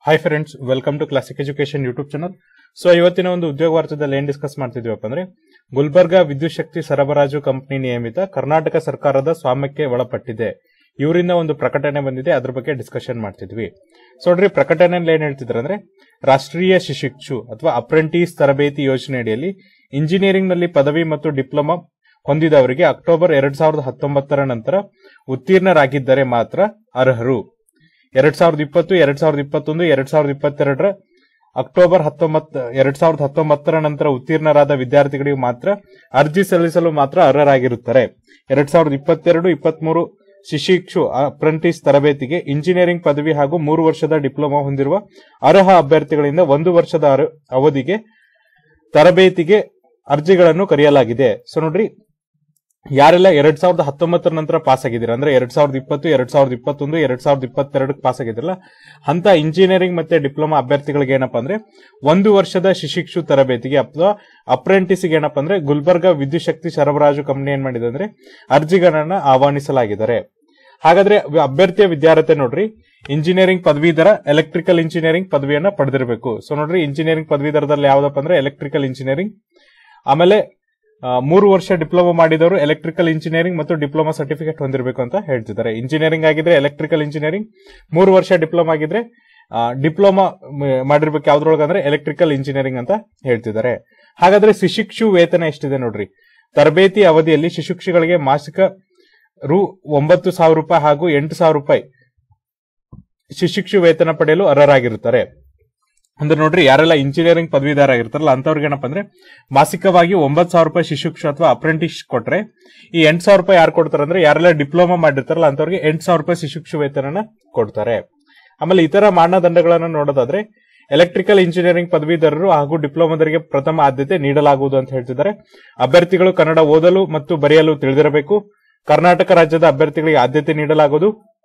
hi friends welcome to classic education YouTube channel so ಇವತ್ತಿನ ಒಂದು ಉದ್ಯೋಗ ವಾರ್ತೆದಲ್ಲಿ ಏನ್ ಡಿಸ್ಕಸ್ ಮಾಡ್ತಿದ್ವಪ್ಪ ಅಂದ್ರೆ ಗುಲ್ಬರ್ಗಾ ವಿದ್ಯುತ್ ಶಕ್ತಿ ಸರಬರಾಜು ಕಂಪನಿ ನಿಯಮಿತ ಕರ್ನಾಟಕ ಸರ್ಕಾರದ ಸ್ವಾಮ್ಯಕ್ಕೆ ಒಳಪಟ್ಟಿದೆ ಇವರಿಂದ ಒಂದು ಪ್ರಕಟಣೆ ಬಂದಿದೆ ಅದ್ರ ಬಗ್ಗೆ ಡಿಸ್ಕಷನ್ ಮಾಡ್ತಿದ್ವಿ ಸೊ ನೋಡ್ರಿ ಪ್ರಕಟಣೆಯಲ್ಲಿ ಏನ್ ಹೇಳ್ತಿದ್ರು ಅಂದ್ರೆ ರಾಷ್ಟ್ರೀಯ ಶಿಶಿಕ್ಷು ಅಥವಾ ಅಪ್ರೆಂಟಿಸ್ ತರಬೇತಿ ಯೋಜನೆ ಅಡಿಯಲ್ಲಿ ಇಂಜಿನಿಯರಿಂಗ್ ನಲ್ಲಿ ಪದವಿ ಮತ್ತು ಡಿಪ್ಲೊಮಾ ಹೊಂದಿದವರಿಗೆ ಅಕ್ಟೋಬರ್ ಎರಡ್ ಸಾವಿರದ ಹತ್ತೊಂಬತ್ತರ ನಂತರ ಉತ್ತೀರ್ಣರಾಗಿದ್ದರೆ ಮಾತ್ರ ಅರ್ಹರು ಎರಡ್ ಸಾವಿರದ ಇಪ್ಪತ್ತು ಎರಡ್ ಸಾವಿರದ ಇಪ್ಪತ್ತೊಂದು ಎರಡ್ ಸಾವಿರದ ಇಪ್ಪತ್ತೆರಡರ ಅಕ್ಟೋಬರ್ ಹತ್ತೊಂಬತ್ತು ಎರಡ್ ಸಾವಿರದ ಹತ್ತೊಂಬತ್ತರ ನಂತರ ಉತ್ತೀರ್ಣರಾದ ವಿದ್ಯಾರ್ಥಿಗಳಿಗೆ ಮಾತ್ರ ಅರ್ಜಿ ಸಲ್ಲಿಸಲು ಮಾತ್ರ ಅರ್ಹರಾಗಿರುತ್ತಾರೆ ಎರಡ್ ಸಾವಿರದ ಇಪ್ಪತ್ತೆರಡು ಇಪ್ಪತ್ಮೂರು ಶಿಶಿಕ್ಷು ಅಪ್ರೆಂಟಿಸ್ ತರಬೇತಿಗೆ ಇಂಜಿನಿಯರಿಂಗ್ ಪದವಿ ಹಾಗೂ ಮೂರು ವರ್ಷದ ಡಿಪ್ಲೊಮಾ ಹೊಂದಿರುವ ಅರ್ಹ ಅಭ್ಯರ್ಥಿಗಳಿಂದ ಒಂದು ವರ್ಷದ ಅರ- ಅವಧಿಗೆ ತರಬೇತಿಗೆ ಅರ್ಜಿಗಳನ್ನು ಕರೆಯಲಾಗಿದೆ ಸೊ ನೋಡ್ರಿ ಯಾರೆಲ್ಲ ಎರಡ್ ಸಾವಿರದ ಹತ್ತೊಂಬತ್ತರ ನಂತರ ಪಾಸ್ ಆಗಿದ್ದೀರಾ ಅಂದ್ರೆ ಎರಡ್ ಸಾವಿರದ ಇಪ್ಪತ್ತು ಎರಡ್ ಸಾವಿರದ ಇಪ್ಪತ್ತೊಂದು ಎರಡ್ ಸಾವಿರದ ಇಪ್ಪತ್ತೆರಡಕ್ಕೆ ಪಾಸ್ ಆಗಿದ್ರಲ್ಲ ಅಂತ ಇಂಜಿನಿಯರಿಂಗ್ ಮತ್ತೆ ಡಿಪ್ಲೊಮಾ ಅಭ್ಯರ್ಥಿಗಳಿಗೆ ಏನಪ್ಪಾ ಅಂದ್ರೆ ಒಂದು ವರ್ಷದ ಶಿಶಿಕ್ಷು ತರಬೇತಿಗೆ ಅಥವಾ ಅಪ್ರೆಂಟಿಸ್ಗೆ ಏನಪ್ಪಾ ಅಂದ್ರೆ ಗುಲ್ಬರ್ಗಾ ವಿದ್ಯುತ್ ಶಕ್ತಿ ಸರಬರಾಜು ಕಂಪನಿ ಏನ್ ಮಾಡಿದೆ ಅಂದ್ರೆ ಅರ್ಜಿಗಳನ್ನ ಆಹ್ವಾನಿಸಲಾಗಿದ್ದಾರೆ ಹಾಗಾದ್ರೆ ವ- ಅಭ್ಯರ್ಥಿಯ ವಿದ್ಯಾರ್ಥಿ ನೋಡ್ರಿ ಇಂಜಿನಿಯರಿಂಗ್ ಪದವೀಧರ ಎಲೆಕ್ಟ್ರಿಕಲ್ ಇಂಜಿನಿಯರಿಂಗ್ ಪದವಿಯನ್ನ ಪಡೆದಿರಬೇಕು ಸೊ ನೋಡ್ರಿ ಇಂಜಿನಿಯರಿಂಗ್ ಪದವೀಧರದಲ್ಲಿ ಯಾವ್ದಪ್ಪ ಅಂದ್ರೆ ಎಲೆಕ್ಟ್ರಿಕಲ್ ಇಂಜಿನಿಯರಿಂಗ್ ಆಮೇಲೆ ಆ, ಮೂರು ವರ್ಷ ಡಿಪ್ಲೊಮಾ ಮಾಡಿದವರು ಎಲೆಕ್ಟ್ರಿಕಲ್ ಇಂಜಿನಿಯರಿಂಗ್ ಮತ್ತು ಡಿಪ್ಲೊಮಾ ಸರ್ಟಿಫಿಕೇಟ್ ಹೊಂದಿರಬೇಕು ಅಂತ ಹೇಳ್ತಿದ್ದಾರೆ ಇಂಜಿನಿಯರಿಂಗ್ ಆಗಿದ್ರೆ ಎಲೆಕ್ಟ್ರಿಕಲ್ ಇಂಜಿನಿಯರಿಂಗ್ ಮೂರು ವರ್ಷ ಡಿಪ್ಲೊಮಾ ಆಗಿದ್ರೆ ಡಿಪ್ಲೊಮಾ ಮಾಡಿರ್ಬೇಕು ಯಾವ್ದ್ರೊಳಗೆ ಅಂದ್ರೆ ಎಲೆಕ್ಟ್ರಿಕಲ್ ಇಂಜಿನಿಯರಿಂಗ್ ಅಂತ ಹೇಳ್ತಿದ್ದಾರೆ ಹಾಗಾದ್ರೆ ಶಿಶಿಕ್ಷು ವೇತನ ಎಷ್ಟಿದೆ ನೋಡ್ರಿ ತರಬೇತಿ ಅವಧಿಯಲ್ಲಿ ಶಿಶುಕ್ಷಿಗಳಿಗೆ ಮಾಸಿಕ ರು ಒಂಬತ್ತು ಸಾವಿರ ರೂಪಾಯಿ ಹಾಗೂ ಎಂಟು ಸಾವಿರ ರೂಪಾಯಿ ಶಿಶಿಕ್ಷು ವೇತನ ಪಡೆಯಲು ಅರ್ಹರಾಗಿರುತ್ತಾರೆ ಅಂದ್ರೆ ನೋಡ್ರಿ ಯಾರೆಲ್ಲ ಇಂಜಿನಿಯರಿಂಗ್ ಪದವೀಧರ ಆಗಿರ್ತಾರಲ್ಲ ಅಂತವ್ರಿಗೆ ಏನಪ್ಪ ಅಂದ್ರೆ ಮಾಸಿಕವಾಗಿ ಒಂಬತ್ತು ಸಾವಿರ ರೂಪಾಯಿ ಶಿಶುಕ್ಷ ಅಥವಾ ಅಪ್ರೆಂಟಿಸ್ ಕೊಟ್ರೆ ಈ ಎಂಟು ಸಾವಿರ ರೂಪಾಯಿ ಯಾರು ಕೊಡ್ತಾರೆ ಅಂದ್ರೆ ಯಾರೆಲ್ಲ ಡಿಪ್ಲೊಮಾ ಮಾಡಿರ್ತಾರಲ್ಲ ಅಂತವ್ರಿಗೆ ಎಂಟು ಸಾವಿರ ರೂಪಾಯಿ ಶಿಶುಕ್ಷ ವೇತನನ ಕೊಡ್ತಾರೆ ಆಮೇಲೆ ಇತರ ಮಾನದಂಡಗಳನ್ನು ನೋಡೋದಾದ್ರೆ ಎಲೆಕ್ಟ್ರಿಕಲ್ ಇಂಜಿನಿಯರಿಂಗ್ ಪದವೀಧರರು ಹಾಗೂ ಡಿಪ್ಲೊಮಾದರಿಗೆ ಪ್ರಥಮ ಆದ್ಯತೆ ನೀಡಲಾಗುವುದು ಅಂತ ಹೇಳ್ತಿದ್ದಾರೆ ಅಭ್ಯರ್ಥಿಗಳು ಕನ್ನಡ ಓದಲು ಮತ್ತು ಬರೆಯಲು ತಿಳಿದಿರಬೇಕು ಕರ್ನಾಟಕ ರಾಜ್ಯದ ಅಭ್ಯರ್ಥಿಗಳಿಗೆ ಆದ್ಯತೆ ನೀಡಲಾಗುವುದು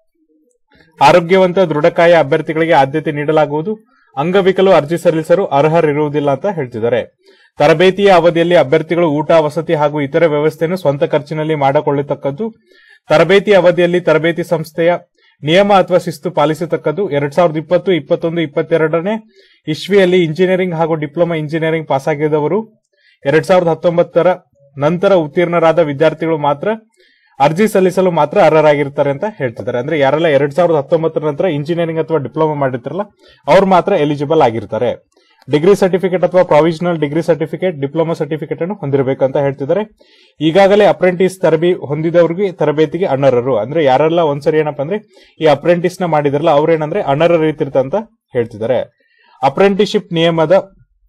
ಆರೋಗ್ಯವಂತ ದೃಢಕಾಯ ಅಭ್ಯರ್ಥಿಗಳಿಗೆ ಆದ್ಯತೆ ನೀಡಲಾಗುವುದು ಅಂಗವಿಕಲು ಅರ್ಜಿ ಸಲ್ಲಿಸಲು ಅರ್ಹರಿರುವುದಿಲ್ಲ ಅಂತ ಹೇಳ್ತಿದ್ದಾರೆ ತರಬೇತಿಯ ಅವಧಿಯಲ್ಲಿ ಅಭ್ಯರ್ಥಿಗಳು ಊಟ ವಸತಿ ಹಾಗೂ ಇತರೆ ವ್ಯವಸ್ಥೆಯನ್ನು ಸ್ವಂತ ಖರ್ಚಿನಲ್ಲಿ ಮಾಡಿಕೊಳ್ಳತಕ್ಕದ್ದು ತರಬೇತಿ ಅವಧಿಯಲ್ಲಿ ತರಬೇತಿ ಸಂಸ್ಥೆಯ ನಿಯಮ ಅಥವಾ ಶಿಸ್ತು ಪಾಲಿಸತಕ್ಕದ್ದು ಎರಡ್ ಸಾವಿರದ ಇಪ್ಪತ್ತು ಇಪ್ಪತ್ತೊಂದು ಇಪ್ಪತ್ತೆರಡನೇ ಇಸ್ವಿಯಲ್ಲಿ ಇಂಜಿನಿಯರಿಂಗ್ ಹಾಗೂ ಡಿಪ್ಲೊಮಾ ಇಂಜಿನಿಯರಿಂಗ್ ಪಾಸಾಗಿದ್ದವರು ಎರಡ್ ಸಾವಿರದ ಹತ್ತೊಂಬತ್ತರ ನಂತರ ಉತ್ತೀರ್ಣರಾದ ವಿದ್ಯಾರ್ಥಿಗಳು ಮಾತ್ರ ಅರ್ಜಿ ಸಲ್ಲಿಸಲು ಮಾತ್ರ ಅರ್ಹರಾಗಿರ್ತಾರೆ ಅಂತ ಹೇಳ್ತಿದ್ದಾರೆ ಅಂದ್ರೆ ಯಾರೆಲ್ಲ ಎರಡ್ ಸಾವಿರದ ಹತ್ತೊಂಬತ್ತರ ನಂತರ ಇಂಜಿನಿಯರಿಂಗ್ ಅಥವಾ ಡಿಪ್ಲೊಮಾ ಮಾಡಿರ್ತಾರಲ್ಲ ಅವ್ರು ಮಾತ್ರ ಎಲಿಜಿಬಲ್ ಆಗಿರ್ತಾರೆ ಡಿಗ್ರಿ ಸರ್ಟಿಫಿಕೇಟ್ ಅಥವಾ provisional degree certificate diploma certificate ಅನ್ನು ಹೊಂದಿರಬೇಕಂತ ಹೇಳ್ತಿದ್ದಾರೆ ಈಗಾಗಲೇ ಅಪ್ರೆಂಟಿಸ್ ತರಬಿ ಹೊಂದಿದವರಿಗೆ ತರಬೇತಿಗೆ ಅನರ್ಹರು ಅಂದ್ರೆ ಯಾರೆಲ್ಲ ಒಂದ್ಸರಿ ಏನಪ್ಪಾ ಅಂದ್ರೆ ಈ ಅಪ್ರೆಂಟಿಸ್ ನ ಮಾಡಿದಾರಲ್ಲ ಅವ್ರೇನಂದ್ರೆ ಅನರ್ಹರಿತಿರ್ತ ಹೇಳ್ತಿದ್ದಾರೆ ಅಪ್ರೆಂಟಿಸ್ಶಿಪ್ ನಿಯಮದ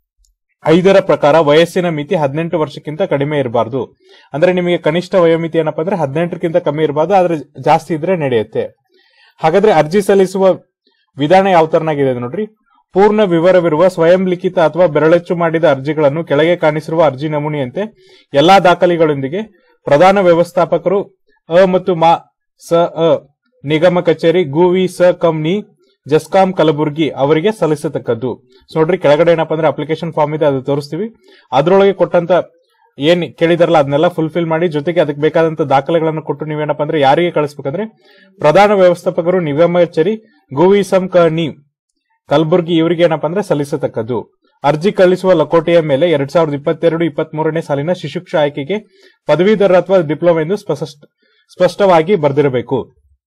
ಐದರ ಪ್ರಕಾರ ವಯಸ್ಸಿನ ಮಿತಿ ಹದಿನೆಂಟು ವರ್ಷಕ್ಕಿಂತ ಕಡಿಮೆ ಇರಬಾರ್ದು ಅಂದ್ರೆ ನಿಮಗೆ ಕನಿಷ್ಠ ವಯೋಮಿತಿ ಏನಪ್ಪಾ ಅಂದ್ರೆ ಹದಿನೆಂಟಕ್ಕಿಂತ ಕಮ್ಮಿ ಇರಬಾರ್ದು ಆದ್ರೆ ಜಾಸ್ತಿ ಇದ್ರೆ ನಡೆಯುತ್ತೆ ಹಾಗಾದ್ರೆ ಅರ್ಜಿ ಸಲ್ಲಿಸುವ ವಿಧಾನ ಯಾವ ತರನಾಗಿದೆ ನೋಡ್ರಿ ಪೂರ್ಣ ವಿವರವಿರುವ ಸ್ವಯಂ ಲಿಖಿತ ಅಥವಾ ಬೆರಳಚ್ಚು ಮಾಡಿದ ಅರ್ಜಿಗಳನ್ನು ಕೆಳಗೆ ಕಾಣಿಸಿರುವ ಅರ್ಜಿ ನಮೂನೆಯಂತೆ ಎಲ್ಲಾ ದಾಖಲೆಗಳೊಂದಿಗೆ ಪ್ರಧಾನ ವ್ಯವಸ್ಥಾಪಕರು ಅ ಮತ್ತು ಮಾ ಸ ಅ ನಿಗಮ ಕಚೇರಿ ಗುವಿ ಸ ಕಂನಿ ಜಸ್ಕಾಂ ಕಲಬುರ್ಗಿ ಅವರಿಗೆ ಸಲ್ಲಿಸತಕ್ಕದ್ದು ಸೊ ನೋಡ್ರಿ ಕೆಳಗಡೆ ಏನಪ್ಪಾ ಅಂದ್ರೆ ಅಪ್ಲಿಕೇಶನ್ ಫಾರ್ಮ್ ಇದೆ ಅದು ತೋರಿಸ್ತೀವಿ ಅದ್ರೊಳಗೆ ಕೊಟ್ಟಂತ ಏನ್ ಕೇಳಿದಾರಲ್ಲ ಅದನ್ನೆಲ್ಲ ಫುಲ್ಫಿಲ್ ಮಾಡಿ ಜೊತೆಗೆ ಅದಕ್ಕೆ ಬೇಕಾದಂತ ದಾಖಲೆಗಳನ್ನು ಕೊಟ್ಟು ನೀವೇನಪ್ಪ ಅಂದ್ರೆ ಯಾರಿಗೆ ಕಳಿಸ್ಬೇಕಂದ್ರೆ ಪ್ರಧಾನ ವ್ಯವಸ್ಥಾಪಕರು ನಿಗಮ ಕಚೇರಿ ಗೋವಿ ಸಂ ಕ ನಿ ಕಲಬುರ್ಗಿ ಇವರಿಗೆ ಏನಪ್ಪಾ ಅಂದ್ರೆ ಸಲ್ಲಿಸತಕ್ಕದ್ದು ಅರ್ಜಿ ಕಳಿಸುವ ಲಕೋಟೆಯ ಮೇಲೆ ಎರಡ್ ಸಾವಿರದ ಇಪ್ಪತ್ತೆರಡು ಇಪ್ಪತ್ತ್ ಮೂರನೇ ಸಾಲಿನ ಶಿಶುಕ್ಷ ಆಯ್ಕೆಗೆ ಪದವೀಧರ ಅಥವಾ ಡಿಪ್ಲೊಮಾ ಎಂದು ಸ್ಪಷ್ಟ ಸ್ಪಷ್ಟವಾಗಿ ಬರೆದಿರಬೇಕು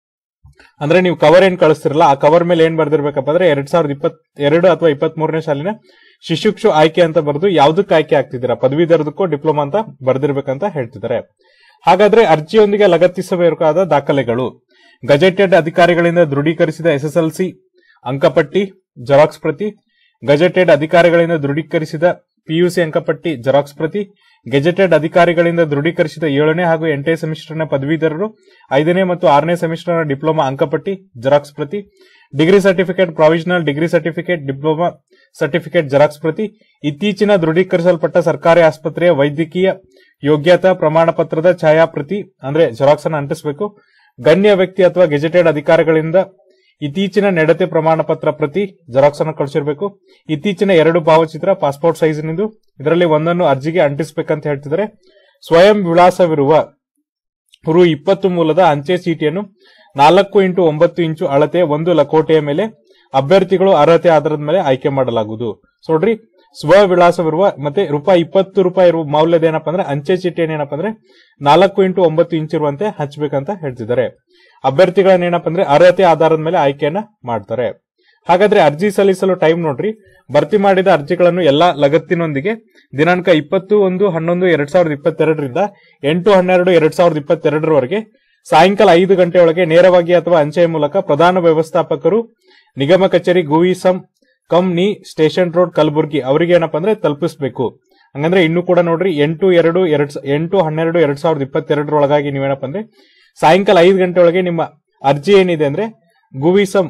ಅಂದ್ರೆ ನೀವು ಕವರ್ ಏನ್ ಕಳಿಸ್ತಿರಲ್ಲ ಆ ಕವರ್ ಮೇಲೆ ಏನ್ ಬರ್ದಿರ್ಬೇಕಪ್ಪ ಅಂದ್ರೆ ಎರಡ್ ಸಾವಿರದ ಇಪ್ಪತ್ ಎರಡು ಅಥವಾ ಇಪ್ಪತ್ತ್ ಮೂರನೇ ಸಾಲಿನ ಶಿಶುಕ್ಷು ಆಯ್ಕೆ ಅಂತ ಬರೆದು ಯಾವ್ದಕ್ಕೆ ಆಯ್ಕೆ ಆಗ್ತಿದ್ದೀರಾ ಪದವೀಧರದಕ್ಕೋ ಡಿಪ್ಲೊಮಾ ಅಂತ ಬರ್ದಿರ್ಬೇಕಂತ ಹೇಳ್ತಿದ್ದಾರೆ ಹಾಗಾದ್ರೆ ಅರ್ಜಿಯೊಂದಿಗೆ ಲಗತ್ತಿಸಬೇಕಾದ ದಾಖಲೆಗಳು ಗಜೆಟೆಡ್ ಅಧಿಕಾರಿಗಳಿಂದ ದೃಢೀಕರಿಸಿದ ಎಸ್ಎಸ್ಎಲ್ಸಿ ಅಂಕಪಟ್ಟಿ ಜೆರಾಕ್ಸ್ ಪ್ರತಿ ಗಜೆಟೆಡ್ ಅಧಿಕಾರಿಗಳಿಂದ ದೃಢೀಕರಿಸಿದ ಪಿಯುಸಿ ಅಂಕಪಟ್ಟಿ ಜೆರಾಕ್ಸ್ ಪ್ರತಿ ಗೆಜೆಟೆಡ್ ಅಧಿಕಾರಿಗಳಿಂದ ದೃಢೀಕರಿಸಿದ ಏಳನೇ ಹಾಗೂ ಎಂಟನೇ ಸೆಮಿಸ್ಟರ್ನ ಪದವೀಧರರು ಐದನೇ ಮತ್ತು ಆರನೇ ಸೆಮಿಸ್ಟರ್ನ ಡಿಪ್ಲೊಮಾ ಅಂಕಪಟ್ಟಿ ಜೆರಾಕ್ಸ್ ಪ್ರತಿ degree certificate provisional degree certificate diploma certificate xerox ಪ್ರತಿ ಇತ್ತೀಚಿನ ದೃಢೀಕರಿಸಲ್ಪಟ್ಟ ಸರ್ಕಾರಿ ಆಸ್ಪತ್ರೆಯ ವೈದ್ಯಕೀಯ ಯೋಗ್ಯತಾ ಪ್ರಮಾಣ ಪತ್ರದ ಛಾಯಾಪ್ರತಿ ಅಂದ್ರೆ ಜೆರಾಕ್ಸ್ ಅನ್ನು ಅಂಟಿಸಬೇಕು ಗಣ್ಯ ವ್ಯಕ್ತಿ ಅಥವಾ ಗೆಜೆಟೆಡ್ ಅಧಿಕಾರಿಗಳಿಂದ ಇತ್ತೀಚಿನ ನಡತೆ ಪ್ರಮಾಣ ಪತ್ರ ಪ್ರತಿ ಜೆರಾಕ್ಸ್ ಅನ್ನು ಕಳಿಸಿರ್ಬೇಕು ಇತ್ತೀಚಿನ ಎರಡು ಭಾವಚಿತ್ರ ಪಾಸ್ಪೋರ್ಟ್ ಸೈಜ್ನಿಂದು ಇದರಲ್ಲಿ ಒಂದನ್ನು ಅರ್ಜಿಗೆ ಅಂಟಿಸಬೇಕಂತ ಹೇಳ್ತಿದ್ದಾರೆ ಸ್ವಯಂ ವಿಳಾಸವಿರುವ ರು ಇಪ್ಪತ್ತು ಮೂಲದ ಅಂಚೆ ಚೀಟಿಯನ್ನು ನಾಲ್ಕು ಇಂಟು ಒಂಬತ್ತು ಇಂಚು ಅಳತೆ ಒಂದು ಲಕೋಟೆಯ ಮೇಲೆ ಅಭ್ಯರ್ಥಿಗಳು ಅರ್ಹತೆ ಆಧಾರದ ಮೇಲೆ ಆಯ್ಕೆ ಮಾಡಲಾಗುವುದು ಸೊ ನೋಡ್ರಿ ಸ್ವ ವಿಳಾಸವಿರುವ ಮತ್ತೆ ರೂಪಾಯಿ ಇಪ್ಪತ್ತು ರೂಪಾಯಿ ಇರುವ ಮೌಲ್ಯದ ಏನಪ್ಪಾ ಅಂದ್ರೆ ಅಂಚೆ ಚೀಟಿಯನ್ನು ಏನಪ್ಪಾ ಅಂದ್ರೆ ನಾಲ್ಕು ಇಂಟು ಒಂಬತ್ತು ಇಂಚ್ ಇರುವಂತೆ ಹಚ್ಚಬೇಕಂತ ಹೇಳ್ತಿದ್ದಾರೆ ಅಭ್ಯರ್ಥಿಗಳನ್ನ ಏನಪ್ಪಾ ಅಂದ್ರೆ ಅರ್ಹತೆ ಆಧಾರದ ಮೇಲೆ ಆಯ್ಕೆಯನ್ನ ಮಾಡ್ತಾರೆ ಹಾಗಾದ್ರೆ ಅರ್ಜಿ ಸಲ್ಲಿಸಲು ಟೈಮ್ ನೋಡ್ರಿ ಭರ್ತಿ ಮಾಡಿದ ಅರ್ಜಿಗಳನ್ನು ಎಲ್ಲಾ ಲಗತ್ತಿನೊಂದಿಗೆ ದಿನಾಂಕ ಇಪ್ಪತ್ತು ಒಂದು ಹನ್ನೊಂದು ಎರಡ್ ಸಾವಿರದ ಇಪ್ಪತ್ತೆರಡರಿಂದ ಎಂಟು ಹನ್ನೆರಡು ಎರಡ್ ಸಾವಿರದ ಇಪ್ಪತ್ತೆರಡರವರೆಗೆ ಸಾಯಂಕಾಲ ಐದು ಗಂಟೆ ಒಳಗೆ ನೇರವಾಗಿ ಅಥವಾ ಅಂಚೆಯ ಮೂಲಕ ಪ್ರಧಾನ ವ್ಯವಸ್ಥಾಪಕರು ನಿಗಮ ಕಚೇರಿ ಗುವಿಸಂ ಕಂನಿ ಸ್ಟೇಷನ್ ರೋಡ್ ಕಲಬುರ್ಗಿ ಅವರಿಗೆ ಏನಪ್ಪಾ ಅಂದ್ರೆ ತಲುಪಿಸಬೇಕು ಹಂಗಂದ್ರೆ ಇನ್ನು ಕೂಡ ನೋಡ್ರಿ ಎಂಟು ಎರಡು ಎರಡ್ ಸ- ಎಂಟು ಹನ್ನೆರಡು ಎರಡ್ ಸಾವಿರದ ಇಪ್ಪತ್ತೆರಡರೊಳಗಾಗಿ ನೀವೇನಪ್ಪ ಅಂದ್ರೆ ಸಾಯಂಕಾಲ ಐದು ಗಂಟೆ ಒಳಗೆ ನಿಮ್ಮ ಅರ್ಜಿ ಏನಿದೆ ಅಂದ್ರೆ ಗುವಿಸಂ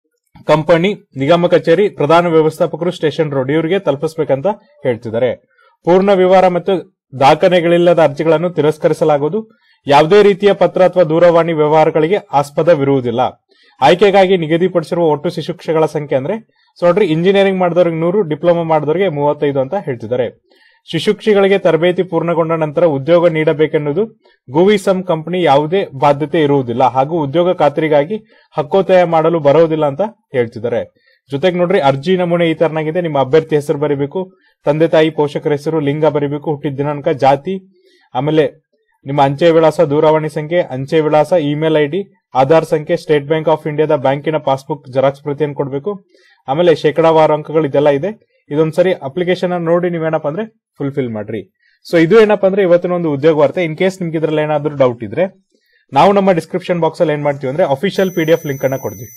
ಕಂಪನಿ ನಿಗಮ ಕಚೇರಿ ಪ್ರಧಾನ ವ್ಯವಸ್ಥಾಪಕರು ಸ್ಟೇಷನ್ ರೋಡ್ ಇವರಿಗೆ ತಲುಪಿಸಬೇಕಂತ ಹೇಳ್ತಿದ್ದಾರೆ ಪೂರ್ಣ ವಿವರ ಮತ್ತು ದಾಖಲೆಗಳಿಲ್ಲದ ಅರ್ಜಿಗಳನ್ನು ತಿರಸ್ಕರಿಸಲಾಗುವುದು ಯಾವುದೇ ರೀತಿಯ ಪತ್ರ ಅಥವಾ ದೂರವಾಣಿ ವ್ಯವಹಾರಗಳಿಗೆ ಆಸ್ಪದವಿರುವುದಿಲ್ಲ ಆಯ್ಕೆಗಾಗಿ ನಿಗದಿಪಡಿಸಿರುವ ಒಟ್ಟು ಶಿಶುಕ್ಷಗಳ ಸಂಖ್ಯೆ ಅಂದ್ರೆ ಸೊ ನೋಡ್ರಿ ಇಂಜಿನಿಯರಿಂಗ್ ಮಾಡಿದವ್ರಿಗೆ ನೂರು ಡಿಪ್ಲೊಮಾ ಮಾಡಿದವರಿಗೆ ಮೂವತ್ತೈದು ಅಂತ ಹೇಳ್ತಿದ್ದಾರೆ ಶಿಶುಕ್ಷಿಗಳಿಗೆ ತರಬೇತಿ ಪೂರ್ಣಗೊಂಡ ನಂತರ ಉದ್ಯೋಗ ನೀಡಬೇಕೆನ್ನುವುದು ಗುವಿಸಂ ಕಂಪನಿ ಯಾವುದೇ ಬಾಧ್ಯತೆ ಇರುವುದಿಲ್ಲ ಹಾಗೂ ಉದ್ಯೋಗ ಖಾತರಿಗಾಗಿ ಹಕ್ಕೋತ್ತಾಯ ಮಾಡಲು ಬರೋದಿಲ್ಲ ಅಂತ ಹೇಳ್ತಿದ್ದಾರೆ ಜೊತೆಗೆ ನೋಡ್ರಿ ಅರ್ಜಿ ನಮೂನೆ ಈ ತರನಾಗಿದೆ ನಿಮ್ಮ ಅಭ್ಯರ್ಥಿ ಹೆಸರು ಬರೀಬೇಕು ತಂದೆ ತಾಯಿ ಪೋಷಕರ ಹೆಸರು ಲಿಂಗ ಬರೀಬೇಕು ಹುಟ್ಟಿದ ದಿನಾಂಕ ಜಾತಿ ಆಮೇಲೆ ನಿಮ್ಮ ಅಂಚೆ ವಿಳಾಸ ದೂರವಾಣಿ ಸಂಖ್ಯೆ ಅಂಚೆ ವಿಳಾಸ ಇಮೇಲ್ ಐಡಿ ಆಧಾರ್ ಸಂಖ್ಯೆ ಸ್ಟೇಟ್ ಬ್ಯಾಂಕ್ ಆಫ್ ಇಂಡಿಯಾದ ಬ್ಯಾಂಕಿನ ಪಾಸ್ಬುಕ್ ಜೆರಾಕ್ಸ್ ಪ್ರತಿಯನ್ನು ಕೊಡಬೇಕು ಆಮೇಲೆ ಶೇಕಡಾವಾರು ಅಂಕಗಳು ಇದೆಲ್ಲ ಇದೆ ಇದೊಂದ್ಸರಿ ಅಪ್ಲಿಕೇಶನ್ ನೋಡಿ ನೀವೇನಪ್ಪ ಅಂದ್ರೆ ಫುಲ್ಫಿಲ್ ಮಾಡ್ರಿ ಸೊ ಇದು ಏನಪ್ಪಾ ಅಂದ್ರೆ ಇವತ್ತಿನ ಒಂದು ಉದ್ಯೋಗ ವಾರ್ತೆ ಇನ್ ಕೇಸ್ ನಿಮ್ಗೆ ಇದ್ರಲ್ಲಿ ಏನಾದ್ರೂ ಡೌಟ್ ಇದ್ರೆ ನಾವು ನಮ್ಮ ಡಿಸ್ಕ್ರಿಪ್ಷನ್ ಬಾಕ್ಸ್ ಅಲ್ಲಿ ಏನ್ ಮಾಡ್ತೀವಿ ಅಂದ್ರೆ official P D F link ಅನ್ನ ಕೊಡ್ತೀವಿ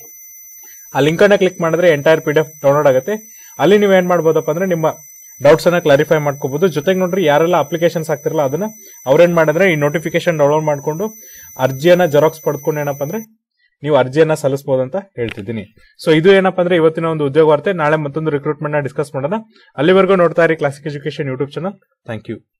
ಆ ಲಿಂಕ್ ಅನ್ನ ಕ್ಲಿಕ್ ಮಾಡಿದ್ರೆ entire P D F download ಆಗುತ್ತೆ ಅಲ್ಲಿ ನೀವು ಏನ್ ಮಾಡ್ಬೋದಪ್ಪ ಅಂದ್ರೆ ನಿಮ್ಮ ಡೌಟ್ಸ್ ಅನ್ನ ಕ್ಲಾರಿಫೈ ಮಾಡ್ಕೋಬಹುದು ಜೊತೆಗೆ ನೋಡ್ರಿ ಯಾರೆಲ್ಲ ಅಪ್ಲಿಕೇಶನ್ಸ್ ಆಗ್ತಿರಲ್ಲ ಅದನ್ನ ಅವ್ರೇನ್ ಮಾಡಿದ್ರೆ ಈ ನೋಟಿಫಿಕೇಶನ್ ಡೌನ್ಲೋಡ್ ಮಾಡ್ಕೊಂಡು ಅರ್ಜಿಯನ್ನ ಜೆರಾಕ್ಸ್ ಪಡ್ಕೊಂಡು ಏನಪ್ಪ ಅಂದ್ರೆ ನೀವು ಅರ್ಜಿಯನ್ನ ಸಲ್ಲಿಸಬಹುದು ಅಂತ ಹೇಳ್ತಿದ್ದೀನಿ ಸೊ ಇದು ಏನಪ್ಪ ಅಂದ್ರೆ ಇವತ್ತಿನ ಒಂದು ಉದ್ಯೋಗ ವಾರ್ತೆ ನಾಳೆ ಮತ್ತೊಂದು ರಿಕ್ರೂಟ್ಮೆಂಟ್ ನ ಡಿಸ್ಕಸ್ ಮಾಡೋಣ ಅಲ್ಲಿವರೆಗೂ ನೋಡ್ತಾ ಇರಿ classic education YouTube channel thank you